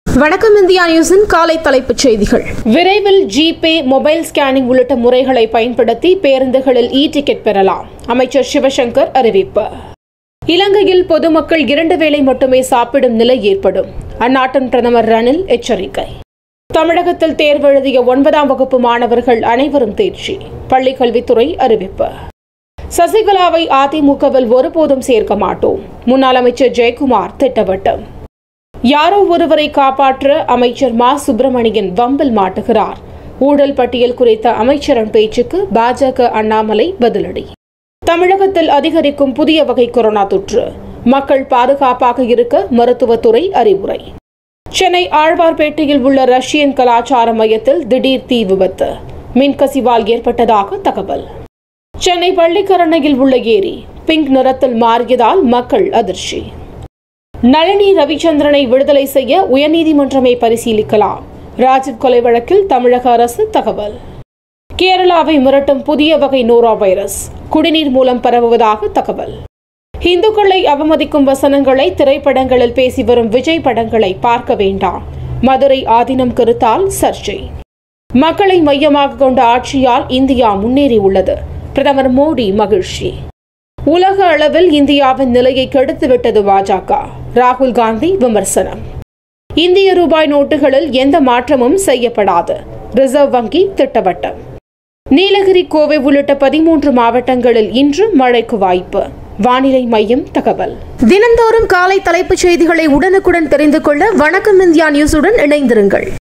வணக்கம் இந்தியா நியூஸின் காலை தலைப்புச் செய்திகள் விரைவில் ஜிபே மொபைல் ஸ்கேனிங் உள்ளிட்ட முறைகளை பயன்படுத்தி பேருந்துகளில் இ டிக்கெட் பெறலாம் அமைச்சர் சிவசங்கர் அறிவிப்பு இலங்கையில் பொதுமக்கள் இரண்டு வேளை மட்டுமே சாப்பிடும் நிலை ஏற்படும் அந்நாட்டின் பிரதமர் ரணில் எச்சரிக்கை தமிழகத்தில் தேர்வெழுதிய ஒன்பதாம் வகுப்பு மாணவர்கள் அனைவரும் தேர்ச்சி பள்ளிக் கல்வித்துறை அறிவிப்பு சசிகலாவை அதிமுகவில் ஒருபோதும் சேர்க்க மாட்டோம் முன்னாள் அமைச்சர் ஜெயக்குமார் திட்டவட்டம் யாரோ ஒருவரை காப்பாற்ற அமைச்சர் மா சுப்பிரமணியன் வம்பில் மாட்டுகிறார் ஊழல் பட்டியல் குறித்த அமைச்சரின் பேச்சுக்கு பாஜக அண்ணாமலை பதிலடி தமிழகத்தில் அதிகரிக்கும் புதிய வகை கொரோனா தொற்று மக்கள் பாதுகாப்பாக இருக்க மருத்துவத்துறை அறிவுரை சென்னை ஆழ்வார்பேட்டையில் உள்ள ரஷ்யன் கலாச்சார மையத்தில் திடீர் தீ விபத்து மின்கசிவால் ஏற்பட்டதாக தகவல் சென்னை பள்ளிக்கரணையில் உள்ள ஏரி பிங்க் நிறத்தில் மாறியதால் மக்கள் அதிர்ச்சி நளினி ரவிச்சந்திரனை விடுதலை செய்ய உயர்நீதிமன்றமே பரிசீலிக்கலாம் ராஜீவ் கொலை வழக்கில் தமிழக அரசு தகவல் கேரளாவை மிரட்டும் புதிய வகை நோரா வைரஸ் குடிநீர் மூலம் பரவுவதாக தகவல் இந்துக்களை அவமதிக்கும் வசனங்களை திரைப்படங்களில் பேசி வரும் விஜய் படங்களை பார்க்க வேண்டாம் மதுரை ஆதீனம் கருத்தால் சர்ச்சை மக்களை மையமாக கொண்ட ஆட்சியால் இந்தியா முன்னேறியுள்ளது பிரதமர் மோடி மகிழ்ச்சி உலக அளவில் இந்தியாவின் நிலையை கெடுத்துவிட்டது பாஜக ராகுல் காந்தி விமர்சனம் இந்திய ரூபாய் நோட்டுகளில் எந்த மாற்றமும் செய்யப்படாது ரிசர்வ் வங்கி திட்டவட்டம் நீலகிரி கோவை உள்ளிட்ட பதிமூன்று மாவட்டங்களில் இன்று மழைக்கு வாய்ப்பு வானிலை மையம் தகவல் தினந்தோறும் காலை தலைப்புச் செய்திகளை உடனுக்குடன் தெரிந்து கொள்ள வணக்கம் இந்தியா நியூஸுடன் இணைந்திருங்கள்